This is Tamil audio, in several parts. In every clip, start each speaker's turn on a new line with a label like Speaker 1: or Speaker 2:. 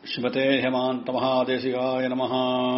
Speaker 1: ஸ்ரீமதே ஹேமாந்த மகாதேசிகாய நமஹ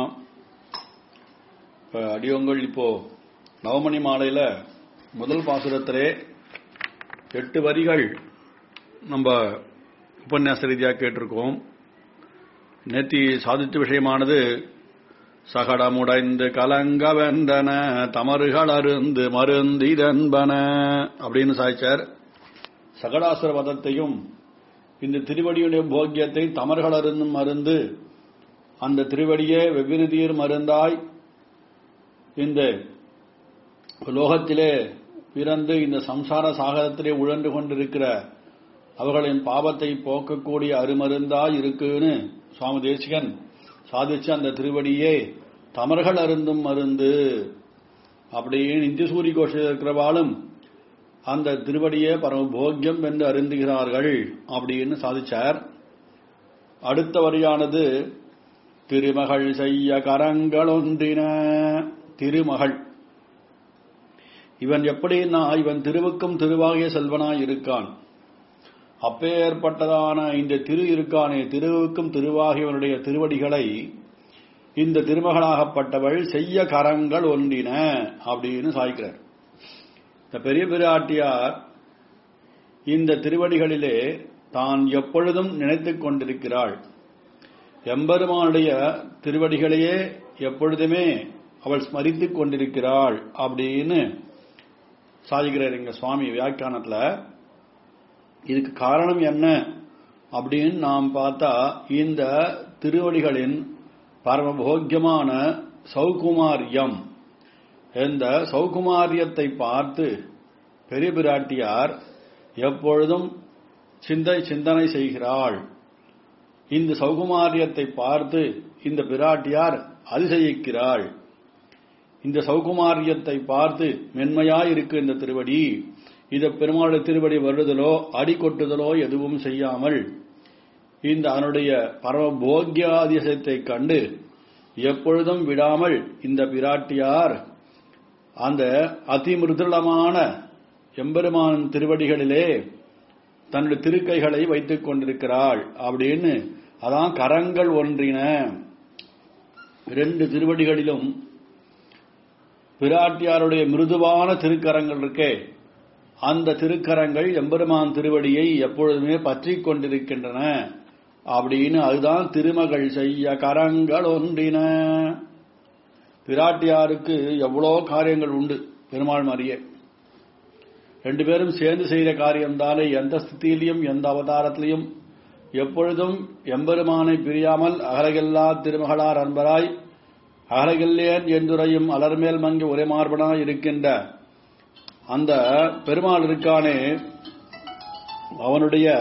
Speaker 1: இப்ப அடியோங்கள் இப்போ நவமணி மாலையில முதல் பாசுரத்திலே எட்டு வரிகள் நம்ம உபன்யாச ரீதியாக கேட்டிருக்கோம் நேத்தி சாதித்த விஷயமானது சகடமுடைந்து கலங்க வெந்தன தமறுகள் அருந்து மருந்திதன்பன அப்படின்னு சாய்ச்சார் சகடாசுர வதத்தையும் இந்த திருவடியுடைய போக்கியத்தை தமர்கள் அருந்தும் மருந்து அந்த திருவடியே வெவ்விருதியர் மருந்தாய் இந்த லோகத்திலே பிறந்து இந்த சம்சார சாகரத்திலே உழன்று கொண்டிருக்கிற அவர்களின் பாவத்தை போக்கக்கூடிய அருமருந்தாய் இருக்குன்னு சுவாமி தேசிகன் சாதிச்ச அந்த திருவடியே தமர்கள் அருந்தும் மருந்து அப்படின்னு இந்திய சூரிய கோஷத்தில் இருக்கிறவாலும் அந்த திருவடியே பரம போக்கியம் என்று அருந்துகிறார்கள் அப்படின்னு சாதிச்சார் அடுத்த வரியானது திருமகள் செய்ய கரங்கள் ஒன்றின திருமகள் இவன் எப்படின்னா இவன் திருவுக்கும் திருவாகிய செல்வனாய் இருக்கான் அப்பேற்பட்டதான இந்த திரு இருக்கானே திருவுக்கும் திருவாகியவனுடைய திருவடிகளை இந்த திருமகளாகப்பட்டவள் செய்ய கரங்கள் ஒன்றின அப்படின்னு சாய்க்கிறார் இந்த பெரிய பிராட்டியார் இந்த திருவடிகளிலே தான் எப்பொழுதும் நினைத்துக் கொண்டிருக்கிறாள் எம்பெருமானுடைய திருவடிகளையே எப்பொழுதுமே அவள் ஸ்மரித்துக் கொண்டிருக்கிறாள் அப்படின்னு சாதிக்கிறார் எங்க சுவாமி வியாக்கியானத்துல இதுக்கு காரணம் என்ன அப்படின்னு நாம் பார்த்தா இந்த திருவடிகளின் பரமபோக்கியமான சௌகுமாரியம் இந்த சௌகுமாரியத்தை பார்த்து பெரிய பிராட்டியார் எப்பொழுதும் சிந்தை சிந்தனை செய்கிறாள் இந்த சௌகுமாரியத்தை பார்த்து இந்த பிராட்டியார் அதிசயிக்கிறாள் இந்த சௌகுமாரியத்தை பார்த்து மென்மையாய் இருக்கு இந்த திருவடி இத பெருமாளுடைய திருவடி வருதலோ அடி கொட்டுதலோ எதுவும் செய்யாமல் இந்த அதனுடைய பரம போக்கியாதிசயத்தை கண்டு எப்பொழுதும் விடாமல் இந்த பிராட்டியார் அந்த அதிமிருதுளமான எம்பெருமான் திருவடிகளிலே தன்னுடைய திருக்கைகளை வைத்துக் கொண்டிருக்கிறாள் அப்படின்னு அதான் கரங்கள் ஒன்றின ரெண்டு திருவடிகளிலும் பிராட்டியாருடைய மிருதுவான திருக்கரங்கள் இருக்கே அந்த திருக்கரங்கள் எம்பெருமான் திருவடியை எப்பொழுதுமே பற்றி கொண்டிருக்கின்றன அப்படின்னு அதுதான் திருமகள் செய்ய கரங்கள் ஒன்றின பிராட்டியாருக்கு எவ்வளோ காரியங்கள் உண்டு பெருமாள் மாதிரியே ரெண்டு பேரும் சேர்ந்து செய்கிற காரியம்தானே எந்த ஸ்திதியிலையும் எந்த அவதாரத்திலையும் எப்பொழுதும் எம்பெருமானை பிரியாமல் அகலகெல்லா திருமகளார் அன்பராய் அகலகெல்லேன் என்றுரையும் அலர்மேல் மங்கி ஒரே மார்பனாய் இருக்கின்ற அந்த பெருமாள் இருக்கானே அவனுடைய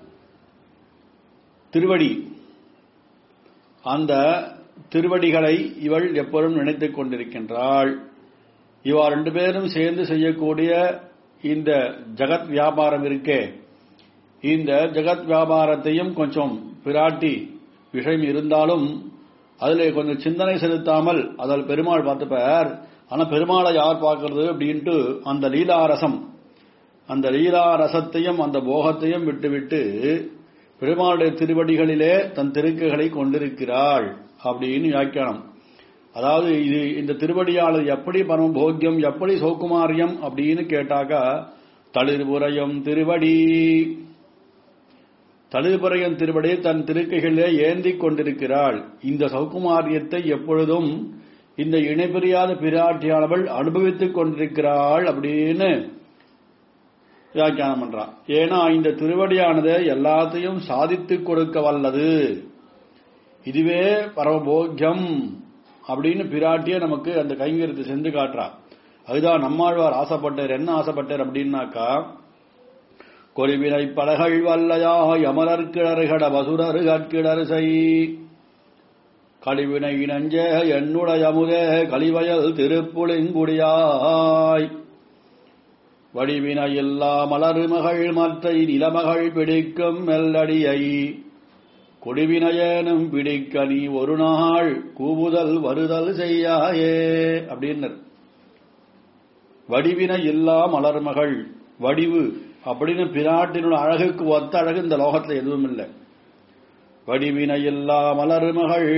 Speaker 1: திருவடி அந்த திருவடிகளை இவள் எப்பொழுதும் நினைத்துக் கொண்டிருக்கின்றாள் இவா ரெண்டு பேரும் சேர்ந்து செய்யக்கூடிய இந்த ஜகத் வியாபாரம் இருக்கே இந்த ஜகத் வியாபாரத்தையும் கொஞ்சம் பிராட்டி விஷயம் இருந்தாலும் அதில் கொஞ்சம் சிந்தனை செலுத்தாமல் அதில் பெருமாள் பார்த்துப்பார் ஆனா பெருமாளை யார் பார்க்கறது அப்படின்ட்டு அந்த லீலாரசம் அந்த லீலாரசத்தையும் அந்த போகத்தையும் விட்டுவிட்டு பெருமாளுடைய திருவடிகளிலே தன் திருக்குகளை கொண்டிருக்கிறாள் அப்படின்னு வியாக்கியானம் அதாவது இது இந்த திருவடியாளர் எப்படி பரம போக்கியம் எப்படி சௌகுமாரியம் அப்படின்னு கேட்டாக்கா தளிர்புரையும் திருவடி தளிர்புரையும் திருவடி தன் திருக்கைகளிலே ஏந்தி கொண்டிருக்கிறாள் இந்த சௌகுமாரியத்தை எப்பொழுதும் இந்த இணைபிரியாத பிராட்டியானவள் அனுபவித்துக் கொண்டிருக்கிறாள் அப்படின்னு வியாக்கியானம் பண்றான் ஏன்னா இந்த திருவடியானது எல்லாத்தையும் சாதித்துக் கொடுக்க வல்லது இதுவே பரமபோக்கியம் அப்படின்னு பிராட்டிய நமக்கு அந்த கைங்கரியத்தை சென்று காட்டுறா அதுதான் நம்மாழ்வார் ஆசைப்பட்டார் என்ன ஆசைப்பட்டார் அப்படின்னாக்கா கொரிவினை பலகள் வல்லையா யமலர் கிளறுகட வசுரரு கற்கிடரிசை கழிவினை நஞ்ச என்னுடைய அமுதே கழிவயல் திருப்புளிங்குடியாய் வடிவினை எல்லா மலருமகள் மற்ற நிலமகள் பிடிக்கும் மெல்லடியை கொடிவினையேனும் பிடிக்க நீ ஒரு நாள் கூவுதல் வருதல் செய்யாயே அப்படின்னர் வடிவினை எல்லா மலர்மகள் வடிவு அப்படின்னு பிராட்டினோட அழகுக்கு ஒத்த அழகு இந்த லோகத்துல எதுவும் இல்லை வடிவினையில்லா மலர்மகள்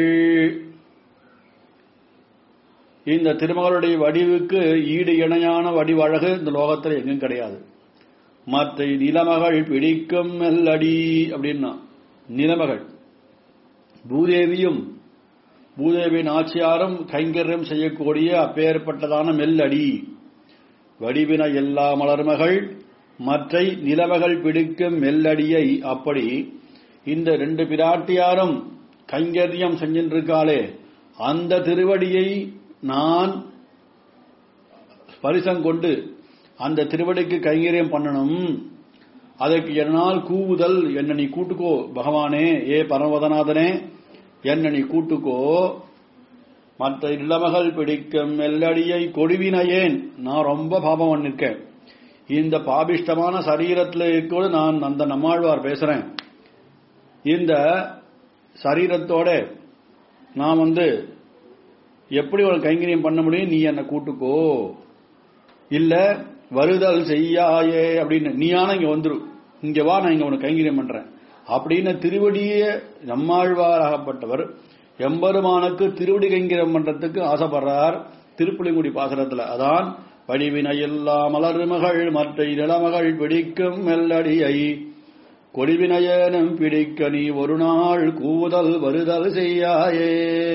Speaker 1: இந்த திருமகளுடைய வடிவுக்கு ஈடு இணையான வடிவழகு இந்த லோகத்தில் எங்கும் கிடையாது மற்ற நிலமகள் பிடிக்கும் மெல்லடி அப்படின்னா நிலமகள் பூதேவியும் பூதேவி நாச்சியாரும் கைங்கரியம் செய்யக்கூடிய அப்பேற்பட்டதான மெல்லடி வடிவின எல்லா மலர்மகள் மற்றை நிலவகள் பிடிக்கும் மெல்லடியை அப்படி இந்த ரெண்டு பிராட்டியாரும் கைங்கரியம் செஞ்சின்றிருக்காளே அந்த திருவடியை நான் பரிசம் கொண்டு அந்த திருவடிக்கு கைங்கரியம் பண்ணணும் அதற்கு என்னால் கூவுதல் என்ன நீ கூட்டுக்கோ பகவானே ஏ பரமவதநாதனே என்ன நீ கூட்டுக்கோ மற்ற இளமகள் பிடிக்கும் மெல்லடியை கொடுவினையேன் நான் ரொம்ப பாபம் பண்ணிருக்கேன் இந்த பாபிஷ்டமான சரீரத்தில் இருக்கோடு நான் அந்த நம்மாழ்வார் பேசுறேன் இந்த சரீரத்தோட நான் வந்து எப்படி ஒரு கைங்கரியம் பண்ண முடியும் நீ என்ன கூட்டுக்கோ இல்ல வருதல் செய்யாயே அப்படின்னு நீயான இங்க வந்துரு இங்க வா நான் இங்க உனக்கு கைங்கரியம் பண்றேன் அப்படின்னு திருவடியே நம்மாழ்வாராகப்பட்டவர் எம்பெருமானுக்கு திருவடி கைங்கரியம் பண்றதுக்கு ஆசைப்படுறார் திருப்புலிங்குடி பாசனத்துல அதான் படிவினையில்லா மலர்மகள் மற்ற நிலமகள் பிடிக்கும் மெல்லடியை கொடிவினையனும் பிடிக்க நீ ஒரு நாள் கூவுதல் வருதல் செய்யாயே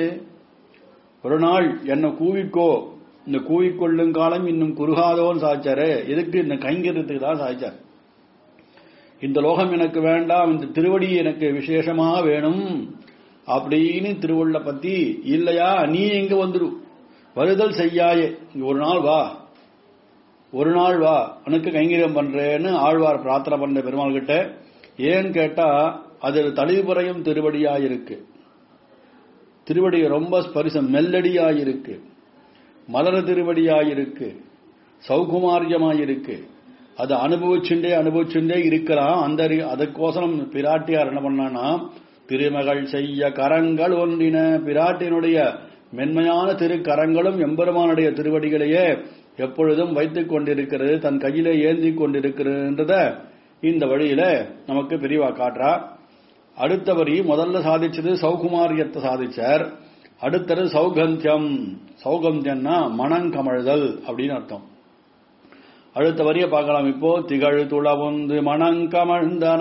Speaker 1: ஒரு நாள் என்ன கூவிக்கோ இந்த கூவிக்கொள்ளும் காலம் இன்னும் குறுகாதோன்னு சாய்ச்சாரு எதுக்கு இந்த கைங்கரியத்துக்கு தான் சாய்ச்சார் இந்த லோகம் எனக்கு வேண்டாம் இந்த திருவடி எனக்கு விசேஷமா வேணும் அப்படின்னு திருவள்ள பத்தி இல்லையா நீ எங்க வந்துரு வருதல் செய்யாயே இங்க ஒரு நாள் வா ஒரு நாள் வா உனக்கு கைங்கரியம் பண்றேன்னு ஆழ்வார் பிரார்த்தனை பண்ண பெருமாள் கிட்ட ஏன்னு கேட்டா அது தளிபுறையும் திருவடியாயிருக்கு திருவடி ரொம்ப ஸ்பரிசம் மெல்லடியாயிருக்கு மலர திருவடியாயிருக்கு சௌகுமாரியமாயிருக்கு அது அனுபவிச்சுண்டே அனுபவிச்சுண்டே இருக்கலாம் அந்த அதுக்கோசரம் பிராட்டியார் என்ன பண்ணானா திருமகள் செய்ய கரங்கள் ஒன்றின பிராட்டினுடைய மென்மையான திருக்கரங்களும் எம்பெருமானுடைய திருவடிகளையே எப்பொழுதும் வைத்துக் கொண்டிருக்கிறது தன் கையிலே ஏந்தி கொண்டிருக்கிறதுன்றத இந்த வழியில நமக்கு பிரிவா காட்டுறா அடுத்த வரி முதல்ல சாதிச்சது சௌகுமாரியத்தை சாதிச்சார் அடுத்தது சௌகந்தியம் சௌகந்தியம்னா மனங்கமழ்தல் அப்படின்னு அர்த்தம் அடுத்த வரிய பார்க்கலாம் இப்போ திகழ் துளவுந்து மணங்கமழ்ந்தன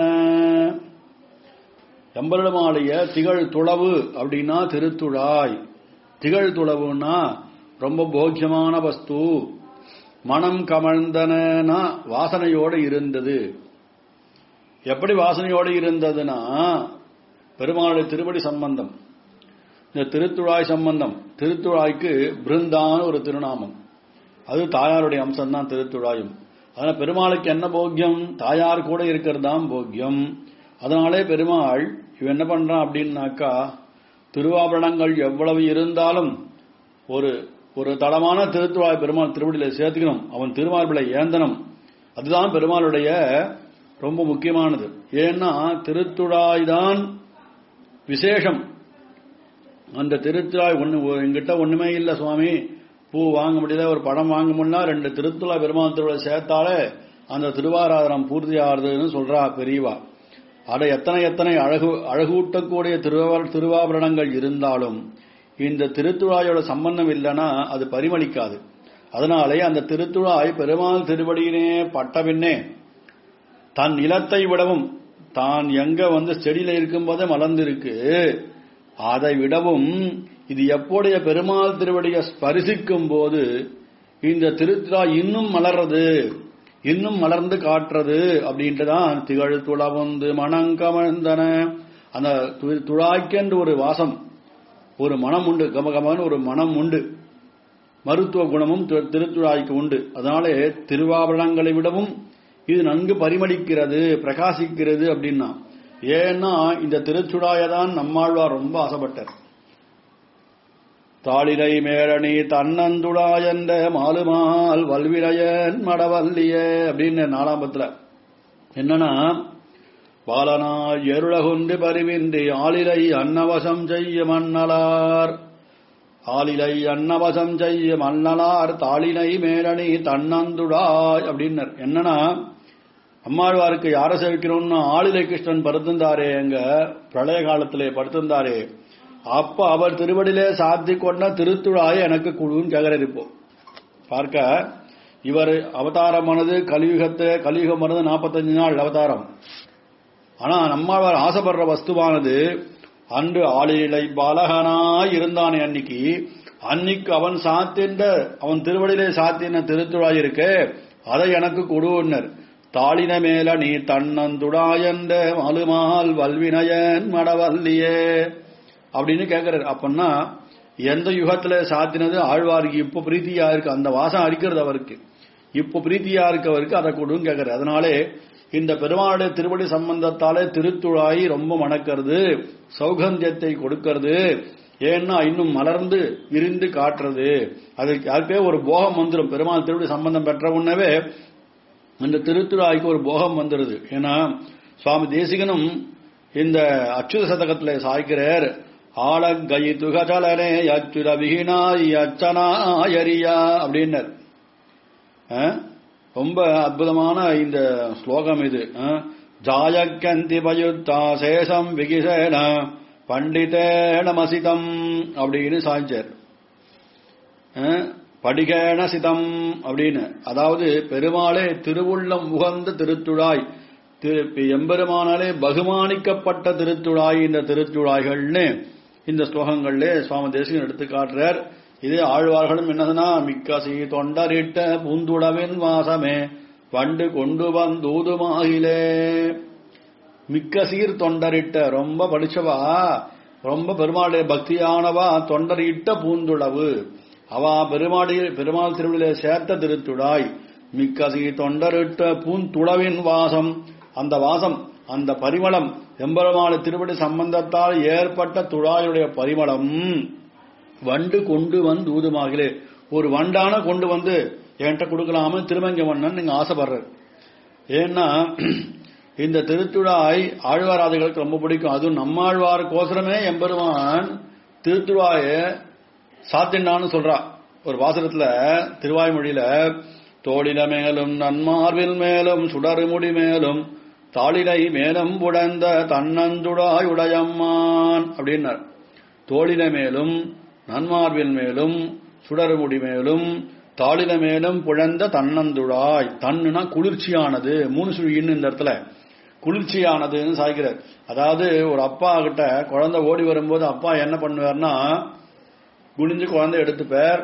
Speaker 1: எம்பெருமாளைய திகழ் துளவு அப்படின்னா திருத்துழாய் திகழ் துளவுன்னா ரொம்ப போக்கியமான வஸ்து மனம் கமழ்ந்தனா வாசனையோடு இருந்தது எப்படி வாசனையோடு இருந்ததுன்னா பெருமாளுடைய திருவடி சம்பந்தம் இந்த திருத்துழாய் சம்பந்தம் திருத்துழாய்க்கு பிருந்தான ஒரு திருநாமம் அது தாயாருடைய அம்சம் தான் திருத்துழாயும் அதனால பெருமாளுக்கு என்ன போக்கியம் தாயார் கூட இருக்கிறது தான் போக்கியம் அதனாலே பெருமாள் இவன் என்ன பண்றான் அப்படின்னாக்கா திருவாபரணங்கள் எவ்வளவு இருந்தாலும் ஒரு ஒரு தளமான திருத்துழாய் பெருமாள் திருவடியில சேர்த்துக்கணும் அவன் திருமார்பிளை ஏந்தனம் அதுதான் பெருமாளுடைய ரொம்ப முக்கியமானது ஏன்னா திருத்துழாய் தான் விசேஷம் அந்த திருத்துழாய் ஒண்ணு எங்கிட்ட ஒண்ணுமே இல்ல சுவாமி பூ வாங்க முடியல ஒரு படம் வாங்க முடியல ரெண்டு திருத்துழாய் பெருமாள் திருவிழா சேர்த்தாலே அந்த திருவாராதனம் பூர்த்தி ஆறுதுன்னு சொல்றா பெரியவா அட எத்தனை எத்தனை அழகு அழகூட்டக்கூடிய திருவா திருவாபரணங்கள் இருந்தாலும் இந்த திருத்துழாயோட சம்பந்தம் இல்லைன்னா அது பரிமளிக்காது அதனாலே அந்த திருத்துழாய் பெருமாள் திருவடியினே பட்ட பின்னே தன் நிலத்தை விடவும் தான் எங்க வந்து செடியில இருக்கும்போதே மலர்ந்திருக்கு அதை விடவும் இது எப்போடைய பெருமாள் திருவடியை ஸ்பரிசிக்கும் போது இந்த திருத்துழா இன்னும் மலர்றது இன்னும் மலர்ந்து காட்டுறது அப்படின்ட்டுதான் திகழ் துளவந்து மணங்கமழ்ந்தன அந்த துழாய்க்கென்று ஒரு வாசம் ஒரு மனம் உண்டு கமகமன்னு ஒரு மனம் உண்டு மருத்துவ குணமும் திருத்துழாய்க்கு உண்டு அதனாலே திருவாபரணங்களை விடவும் இது நன்கு பரிமளிக்கிறது பிரகாசிக்கிறது அப்படின்னா ஏன்னா இந்த திருச்சுடாயதான் நம்மாழ்வார் ரொம்ப ஆசைப்பட்டார் தாளிரை மேரணி தன்னந்துடாயந்த மாலுமால் வல்விரையன் மடவல்லியே அப்படின்னு நாலாம்பத்துல என்னன்னா பாலனாய் எருளகுண்டு பரிவின்றி ஆளிலை அன்னவசம் செய்ய மன்னலார் ஆளிலை அன்னவசம் செய்ய மன்னலார் தாளினை மேரணி தன்னந்துடாய் அப்படின்னர் என்னன்னா அம்மாழ்வாருக்கு யாரை சேவிக்கணும்னு ஆளிலை கிருஷ்ணன் படுத்திருந்தாரே எங்க பிரளய காலத்திலே படுத்திருந்தாரே அப்ப அவர் திருவடியிலே சாத்தி கொண்ட திருத்துழாய் எனக்கு குழுன்னு கேட்கிறார் இப்போ பார்க்க இவர் அவதாரமானது கலியுகத்தை கலியுகமானது நாற்பத்தஞ்சு நாள் அவதாரம் ஆனா நம்மாழ்வார் ஆசைப்படுற வஸ்துவானது அன்று ஆளிலை பாலகனாய் இருந்தானே அன்னைக்கு அன்னைக்கு அவன் சாத்தின்ற அவன் திருவடியிலே சாத்தின திருத்துழாய் இருக்கே அதை எனக்கு கொடுன்னர் தாளின மேல நீ தன்னந்துடாயந்த மலுமால் வல்வினயன் மடவல்லியே அப்படின்னு கேட்கிறார் அப்படின்னா எந்த யுகத்துல சாத்தினது ஆழ்வாருக்கு இப்போ பிரீத்தியா இருக்கு அந்த வாசம் அடிக்கிறது அவருக்கு இப்போ பிரீத்தியா இருக்கவருக்கு அதை கொடுன்னு கேட்கிறார் அதனாலே இந்த பெருமாளுடைய திருவடி சம்பந்தத்தாலே திருத்துழாய் ரொம்ப மணக்கிறது சௌகந்தியத்தை கொடுக்கிறது ஏன்னா இன்னும் மலர்ந்து விரிந்து காட்டுறது அதுக்கு அதுக்கே ஒரு போகம் வந்துடும் பெருமாள் திருவடி சம்பந்தம் பெற்ற உடனே இந்த திருத்துழாய்க்கு ஒரு போகம் வந்துடுது ஏன்னா சுவாமி தேசிகனும் இந்த அச்சுத சதகத்துல சாய்க்கிறார் ஆழங்கை துகச்சலனே அச்சுர விகினாய் அச்சனாயரியா அப்படின்னர் ரொம்ப அற்புதமான இந்த ஸ்லோகம் இது ஜாயக்கந்தி பயுத்தா சேஷம் விகிசேன பண்டிதேன மசிதம் அப்படின்னு சாய்ச்சார் படிகேன சிதம் அப்படின்னு அதாவது பெருமாளே திருவுள்ளம் உகந்த திருத்துழாய் எம்பெருமானாலே பகுமானிக்கப்பட்ட திருத்துழாய் இந்த திருத்துழாய்கள்னு இந்த ஸ்லோகங்கள்ல சுவாமி தேசிகன் எடுத்து காட்டுறார் இது ஆழ்வார்களும் என்னதுன்னா மிக்கசி தொண்டரிட்ட பூந்துடவின் வாசமே பண்டு கொண்டு வந்தூதுமாகிலே மிக்க சீர் தொண்டரிட்ட ரொம்ப படிச்சவா ரொம்ப பெருமாளுடைய பக்தியானவா தொண்டரிட்ட பூந்துளவு அவா பெருமாடி பெருமாள் திருவிழிலே சேர்த்த திருத்துடாய் மிக்கசி தொண்டரிட்ட பூந்துளவின் வாசம் அந்த வாசம் அந்த பரிமளம் எம்பெருமான திருவடி சம்பந்தத்தால் ஏற்பட்ட துழாயுடைய பரிமளம் வண்டு கொண்டு வந்து ஊதுமாகலே ஒரு வண்டான கொண்டு வந்து என்கிட்ட கொடுக்கலாம திருமங்க மன்னன் நீங்க ஆசைப்படுற ஏன்னா இந்த திருத்துழாய் ஆழ்வாராதிகளுக்கு ரொம்ப பிடிக்கும் அதுவும் நம்மாழ்வாருக்கோசரமே எம்பெருமான் திருத்துழாய சாத்தினான்னு சொல்றா ஒரு வாசகத்துல திருவாய்மொழியில தோளில மேலும் நன்மார்பில் மேலும் சுடருமுடி மேலும் தாளிலை மேலும் புடந்த தன்னந்துடாய் உடையம்மான் அப்படின்னார் தோளில மேலும் நன்மார்பில் மேலும் சுடருமுடி மேலும் தாளில மேலும் புழந்த தன்னந்துழாய் தன்னுனா குளிர்ச்சியானது மூணு சுழின்னு இந்த இடத்துல குளிர்ச்சியானதுன்னு சாய்க்கிறார் அதாவது ஒரு அப்பா கிட்ட குழந்தை ஓடி வரும்போது அப்பா என்ன பண்ணுவார்னா குனிஞ்சு குழந்தை எடுத்துப்பார்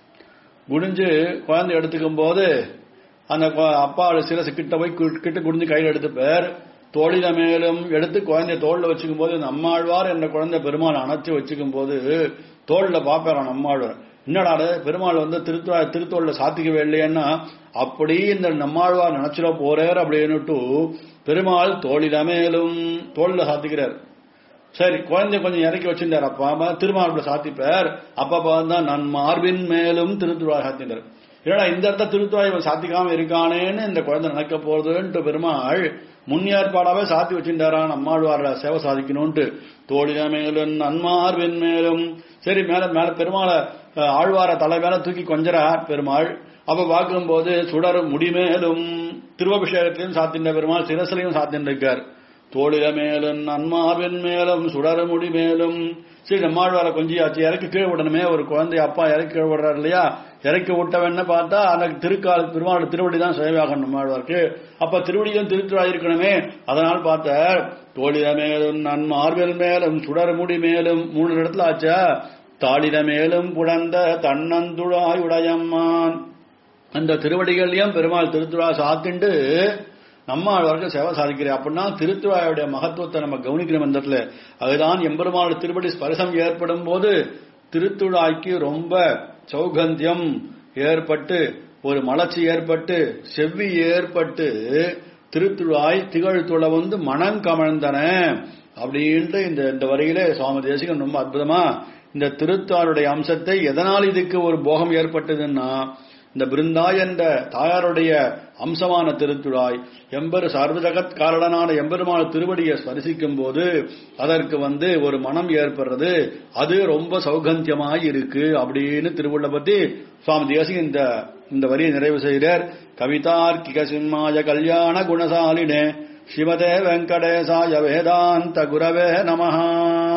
Speaker 1: குனிஞ்சு குழந்தை எடுத்துக்கும் போது அந்த அப்பா சிரசு கிட்ட போய் கிட்ட குடிஞ்சு கையில் எடுத்துப்பார் தோழில மேலும் எடுத்து குழந்தைய தோல்ல வச்சுக்கும் போது நம்மாழ்வார் என்ற குழந்தை பெருமாள் அணைச்சு வச்சுக்கும் போது தோல்ல பாப்பாரான் நம்மாழ்வார் என்னடா பெருமாள் வந்து திருத்தோ திருத்தோல்ல சாத்திக்கவே இல்லையன்னா அப்படி இந்த நம்மாழ்வார் நினைச்சிட போறார் அப்படின்னுட்டு பெருமாள் தோழில மேலும் தோல்ல சாத்திக்கிறார் சரி குழந்தை கொஞ்சம் இறக்கி வச்சிருந்தார் அப்பா திருமாவளவ சாத்திப்பார் அப்பா தான் நான் மார்பின் மேலும் திருத்துவாய் சாத்தினார் ஏன்னா இந்த இடத்த திருத்துவாய் இவன் சாத்திக்காம இருக்கானேன்னு இந்த குழந்தை நினைக்க போறதுன்ட்டு பெருமாள் முன் ஏற்பாடாவே சாத்தி வச்சிருந்தாரான் அம்மாழ்வார சேவை சாதிக்கணும்ட்டு தோழில மேலும் நன்மார்பின் மேலும் சரி மேல மேல பெருமாளை ஆழ்வார தலை மேல தூக்கி கொஞ்சறார் பெருமாள் அப்ப பார்க்கும்போது சுடர் முடிமேலும் திருவபிஷேகத்திலையும் சாத்தின்ற பெருமாள் சிரசிலையும் சாத்தின்றிருக்கார் தோளில மேலும் நன்மாவின் மேலும் சுடரமுடி மேலும் சரி நம்மாழ்வார கொஞ்சியாச்சு இறக்கி கீழே விடணுமே ஒரு குழந்தை அப்பா இறக்கி கீழே விடுறாரு இல்லையா இறக்கி விட்டவன்னு பார்த்தா அந்த திருக்கால் பெருமாள் திருவடி தான் சேவையாகணும் நம்மாழ்வாருக்கு அப்ப திருவடியும் திருத்துவா இருக்கணுமே அதனால் பார்த்த தோளில மேலும் நன்மார்பில் மேலும் சுடர்முடி மேலும் மூணு இடத்துல ஆச்சா தாளில மேலும் புடந்த தன்னந்துழாய் உடையம்மான் அந்த திருவடிகள்லயும் பெருமாள் திருத்துழா சாத்திண்டு நம்ம ஆழ்வார்கள் சேவை சாதிக்கிறேன் அப்படின்னா திருத்துவாயுடைய மகத்துவத்தை நம்ம கவனிக்கணும் இந்த இடத்துல அதுதான் எம்பெருமாள் திருப்படி ஸ்பரிசம் ஏற்படும் போது திருத்துழாய்க்கு ரொம்ப சௌகந்தியம் ஏற்பட்டு ஒரு மலர்ச்சி ஏற்பட்டு செவ்வி ஏற்பட்டு திருத்துழாய் திகழ்த்துள வந்து மனம் கமழ்ந்தன அப்படின்ட்டு இந்த இந்த வரையில சுவாமி தேசிகன் ரொம்ப அற்புதமா இந்த திருத்தாளுடைய அம்சத்தை எதனால் இதுக்கு ஒரு போகம் ஏற்பட்டதுன்னா இந்த பிருந்தா என்ற தாயாருடைய அம்சமான திருத்துழாய் எம்பெரு சர்வஜகத் காரணனான எம்பெருமான திருவடியை ஸ்பரிசிக்கும் போது அதற்கு வந்து ஒரு மனம் ஏற்படுறது அது ரொம்ப சௌகந்தியமாய் இருக்கு அப்படின்னு திருவுள்ள பத்தி சுவாமி தேசிக இந்த இந்த வரியை நிறைவு செய்கிறார் கவிதார்க்கிக சிம்மாய கல்யாண குணசாலினே சிவதே வெங்கடேசாய வேதாந்த குரவே நமஹா